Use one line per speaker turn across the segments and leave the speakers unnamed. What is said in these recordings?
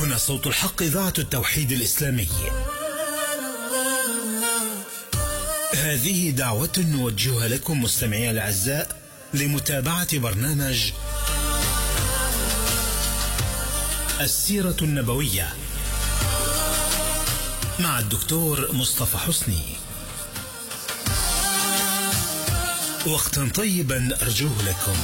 هنا صوت الحق إذاعة التوحيد الإسلامي هذه دعوة نوجهها لكم مستمعي الأعزاء لمتابعة برنامج السيرة النبوية مع الدكتور مصطفى حسني وقتا طيبا أرجوه لكم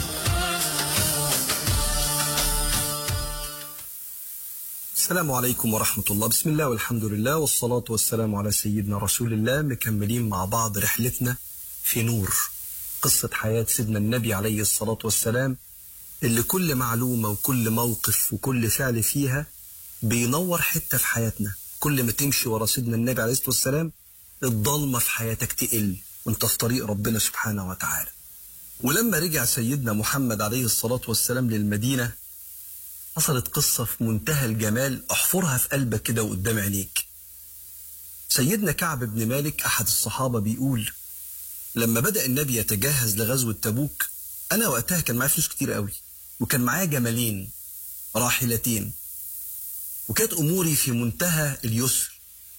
السلام عليكم ورحمة الله بسم الله والحمد لله والصلاة والسلام على سيدنا رسول الله مكملين مع بعض رحلتنا في نور قصة حياة سيدنا النبي عليه الصلاة والسلام اللي كل معلومة وكل موقف وكل فعل فيها بينور حتة في حياتنا كل ما تمشي ورا سيدنا النبي عليه الصلاة والسلام الضلمة في حياتك تقل وانت في طريق ربنا سبحانه وتعالى ولما رجع سيدنا محمد عليه الصلاة والسلام للمدينة حصلت قصة في منتهى الجمال احفرها في قلبك كده وقدام عينيك سيدنا كعب بن مالك أحد الصحابة بيقول لما بدأ النبي يتجهز لغزوة تبوك أنا وقتها كان معايا فلوس كتير قوي وكان معايا جملين راحلتين وكانت أموري في منتهى اليسر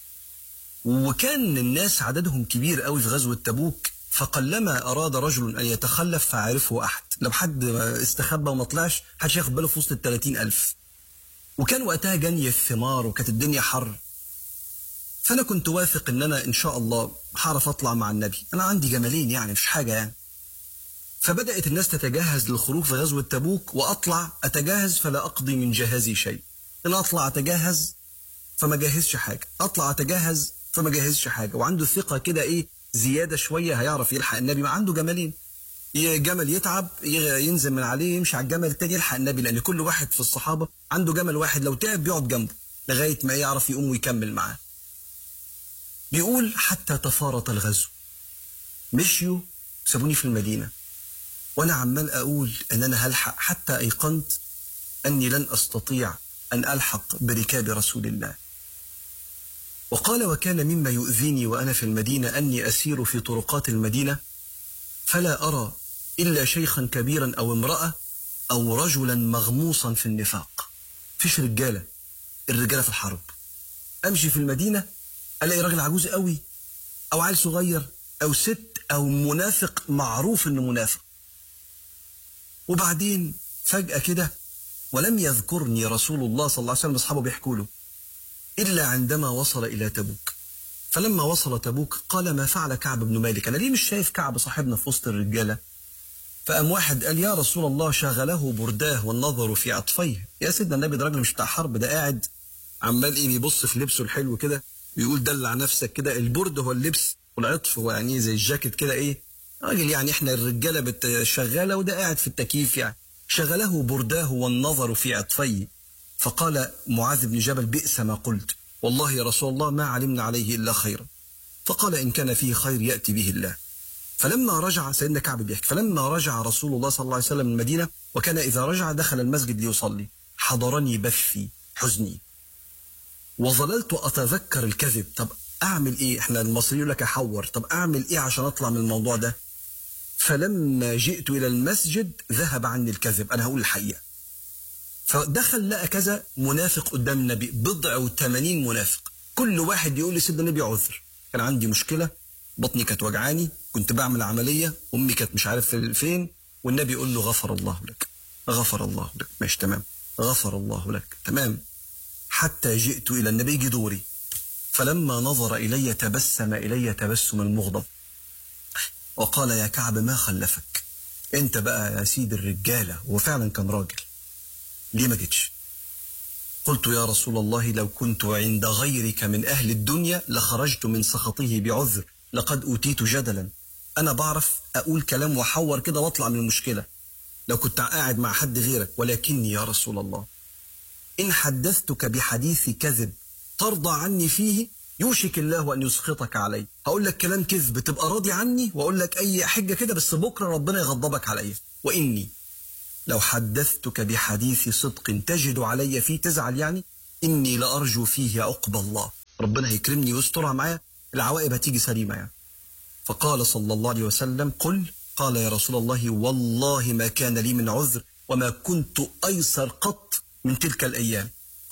وكان الناس عددهم كبير قوي في غزوة تبوك فقلما أراد رجل أن يتخلف فعرفه أحد لو حد استخبى وما طلعش محدش ياخد باله في وسط التلاتين ألف وكان وقتها جني الثمار وكانت الدنيا حر فأنا كنت واثق إن أنا إن شاء الله هعرف أطلع مع النبي أنا عندي جمالين يعني مش حاجة يعني فبدأت الناس تتجهز للخروج في غزوة تبوك وأطلع أتجهز فلا أقضي من جهازي شيء أنا أطلع أتجهز فما جهزش حاجة أطلع أتجهز فما جهزش حاجة وعنده ثقة كده إيه زيادة شوية هيعرف يلحق النبي ما عنده جمالين جمل يتعب ينزل من عليه يمشي على الجمل التاني يلحق النبي لأن كل واحد في الصحابة عنده جمل واحد لو تعب بيقعد جنبه لغاية ما يعرف يقوم ويكمل معاه بيقول حتى تفارط الغزو مشيوا سابوني في المدينة وأنا عمال أقول أن أنا هلحق حتى أيقنت أني لن أستطيع أن ألحق بركاب رسول الله وقال وكان مما يؤذيني وأنا في المدينة أني أسير في طرقات المدينة فلا أرى إلا شيخا كبيرا أو امرأة أو رجلا مغموصا في النفاق فيش رجالة الرجالة في الحرب أمشي في المدينة ألاقي راجل عجوز قوي أو عيل صغير أو ست أو منافق معروف إنه منافق وبعدين فجأة كده ولم يذكرني رسول الله صلى الله عليه وسلم أصحابه بيحكوا له إلا عندما وصل إلى تبوك فلما وصل تبوك قال ما فعل كعب بن مالك أنا ليه مش شايف كعب صاحبنا في وسط الرجالة فقام واحد قال يا رسول الله شغله برداه والنظر في عطفيه يا سيدنا النبي ده راجل مش بتاع حرب ده قاعد عمال ايه بيبص في لبسه الحلو كده بيقول دلع نفسك كده البرد هو اللبس والعطف هو يعني زي الجاكيت كده ايه راجل يعني احنا الرجاله بتشغاله وده قاعد في التكييف يعني شغله برداه والنظر في عطفيه فقال معاذ بن جبل بئس ما قلت والله يا رسول الله ما علمنا عليه إلا خيرا فقال إن كان فيه خير يأتي به الله فلما رجع سيدنا كعب بيحكي فلما رجع رسول الله صلى الله عليه وسلم من المدينة وكان إذا رجع دخل المسجد ليصلي حضرني بثي حزني وظللت أتذكر الكذب طب أعمل إيه إحنا المصري يقول لك أحور طب أعمل إيه عشان أطلع من الموضوع ده فلما جئت إلى المسجد ذهب عني الكذب أنا هقول الحقيقة فدخل لقى كذا منافق قدام النبي بضع وثمانين منافق كل واحد يقول لسيدنا النبي عذر كان عندي مشكلة بطني كانت وجعاني كنت بعمل عملية أمي كانت مش عارف فين والنبي يقول له غفر الله لك غفر الله لك ماشي تمام غفر الله لك تمام حتى جئت إلى النبي يجي دوري فلما نظر إلي تبسم إلي تبسم المغضب وقال يا كعب ما خلفك انت بقى يا سيد الرجالة وفعلا كان راجل ليه ما جيتش قلت يا رسول الله لو كنت عند غيرك من أهل الدنيا لخرجت من سخطه بعذر لقد أوتيت جدلا أنا بعرف أقول كلام وأحور كده وأطلع من المشكلة لو كنت قاعد مع حد غيرك ولكني يا رسول الله إن حدثتك بحديث كذب ترضى عني فيه يوشك الله أن يسخطك علي هقول لك كلام كذب تبقى راضي عني وأقول لك أي حجة كده بس بكرة ربنا يغضبك عليا وإني لو حدثتك بحديث صدق تجد علي فيه تزعل يعني إني لأرجو فيه عقب الله ربنا هيكرمني ويسترها معايا العواقب هتيجي سليمة يعني فقال صلى الله عليه وسلم قل قال يا رسول الله والله ما كان لي من عذر وما كنت أيسر قط من تلك الأيام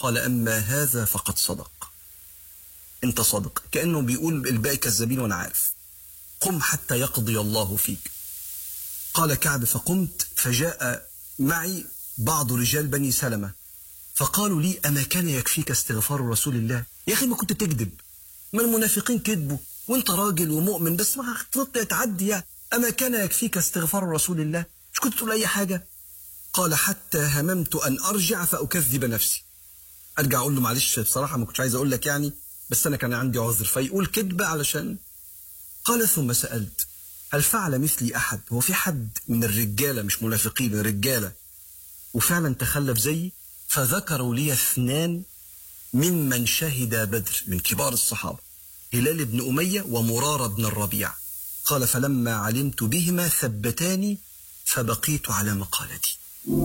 قال أما هذا فقد صدق أنت صادق كأنه بيقول الباقي كذابين وأنا عارف قم حتى يقضي الله فيك قال كعب فقمت فجاء معي بعض رجال بني سلمة فقالوا لي أما كان يكفيك استغفار رسول الله يا أخي ما كنت تكذب ما المنافقين كذبوا وانت راجل ومؤمن بس ما تطلع تعدي يعني أما كان يكفيك استغفار رسول الله مش كنت تقول أي حاجة قال حتى هممت أن أرجع فأكذب نفسي أرجع أقول له معلش بصراحة ما كنتش عايز أقول لك يعني بس أنا كان عندي عذر فيقول كذبة علشان قال ثم سألت هل فعل مثلي أحد هو في حد من الرجالة مش منافقين الرجالة وفعلا تخلف زيي فذكروا لي اثنان ممن شهد بدر من كبار الصحابة هلال بن أمية ومرارة بن الربيع قال فلما علمت بهما ثبتاني فبقيت على مقالتي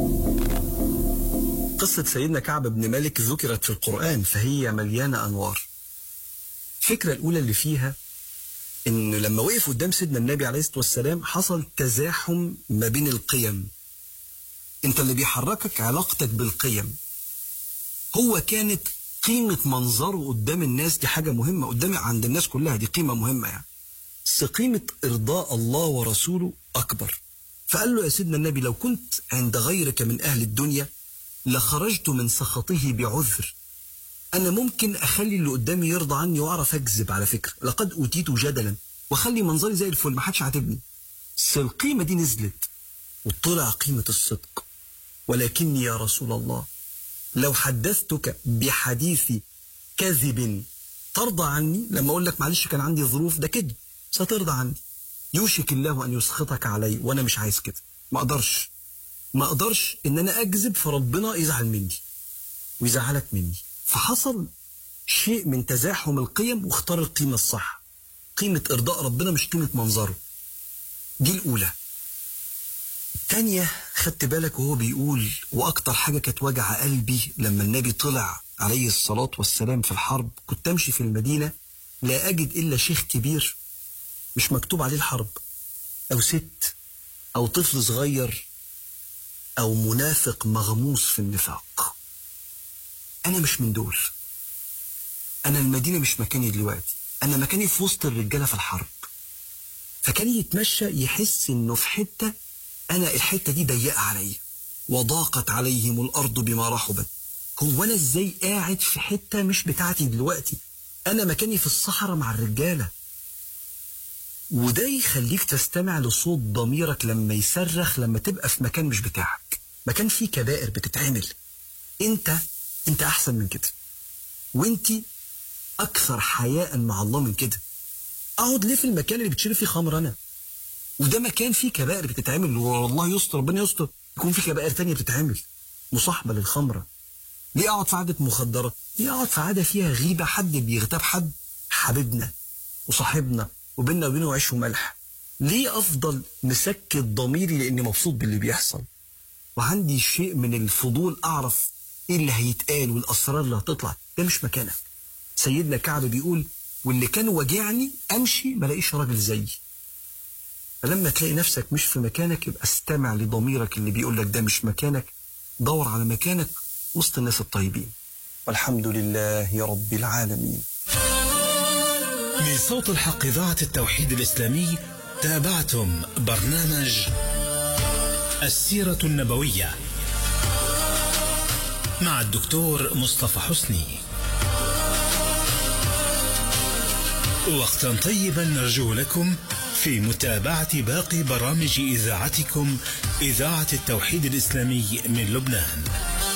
قصة سيدنا كعب بن مالك ذكرت في القرآن فهي مليانة أنوار الفكرة الأولى اللي فيها إن لما وقف قدام سيدنا النبي عليه الصلاة والسلام حصل تزاحم ما بين القيم أنت اللي بيحركك علاقتك بالقيم هو كانت قيمة منظره قدام الناس دي حاجة مهمة قدام عند الناس كلها دي قيمة مهمة يعني بس قيمة إرضاء الله ورسوله أكبر فقال له يا سيدنا النبي لو كنت عند غيرك من أهل الدنيا لخرجت من سخطه بعذر أنا ممكن أخلي اللي قدامي يرضى عني وأعرف أكذب على فكرة لقد أوتيت جدلا وأخلي منظري زي الفل ما حدش عاتبني بس القيمة دي نزلت وطلع قيمة الصدق ولكني يا رسول الله لو حدثتك بحديث كذب ترضى عني لما أقول لك معلش كان عندي ظروف ده كذب سترضى عني يوشك الله أن يسخطك علي وأنا مش عايز كده ما أقدرش ما أقدرش إن أنا أكذب فربنا يزعل مني ويزعلك مني فحصل شيء من تزاحم القيم واختار القيمة الصح قيمة إرضاء ربنا مش قيمة منظره دي الأولى الثانية خدت بالك وهو بيقول وأكتر حاجة كانت وجع قلبي لما النبي طلع عليه الصلاة والسلام في الحرب كنت أمشي في المدينة لا أجد إلا شيخ كبير مش مكتوب عليه الحرب أو ست أو طفل صغير أو منافق مغموس في النفاق أنا مش من دول أنا المدينة مش مكاني دلوقتي أنا مكاني في وسط الرجالة في الحرب فكان يتمشى يحس إنه في حتة أنا الحتة دي ضيقة عليا وضاقت عليهم الأرض بما رحبت هو أنا إزاي قاعد في حتة مش بتاعتي دلوقتي أنا مكاني في الصحراء مع الرجالة وده يخليك تستمع لصوت ضميرك لما يصرخ لما تبقى في مكان مش بتاعك مكان فيه كبائر بتتعمل انت انت احسن من كده وانت اكثر حياء مع الله من كده اقعد ليه في المكان اللي بتشرب فيه خمر انا وده مكان فيه كبائر بتتعمل والله يستر ربنا يستر يكون فيه كبائر تانية بتتعمل مصاحبة للخمرة ليه اقعد في قعدة مخدرات ليه اقعد في قعدة فيها غيبة حد بيغتاب حد حبيبنا وصاحبنا وبيننا وبينه عيش وملح ليه افضل مسكت ضميري لاني مبسوط باللي بيحصل وعندي شيء من الفضول اعرف ايه اللي هيتقال والاسرار اللي هتطلع ده مش مكانك سيدنا كعب بيقول واللي كان واجعني امشي ما الاقيش راجل زيي فلما تلاقي نفسك مش في مكانك يبقى استمع لضميرك اللي بيقول لك ده مش مكانك دور على مكانك وسط الناس الطيبين والحمد لله رب العالمين
من صوت الحق إذاعة التوحيد الإسلامي تابعتم برنامج السيرة النبوية مع الدكتور مصطفى حسني وقتا طيبا نرجو لكم في متابعة باقي برامج إذاعتكم إذاعة التوحيد الإسلامي من لبنان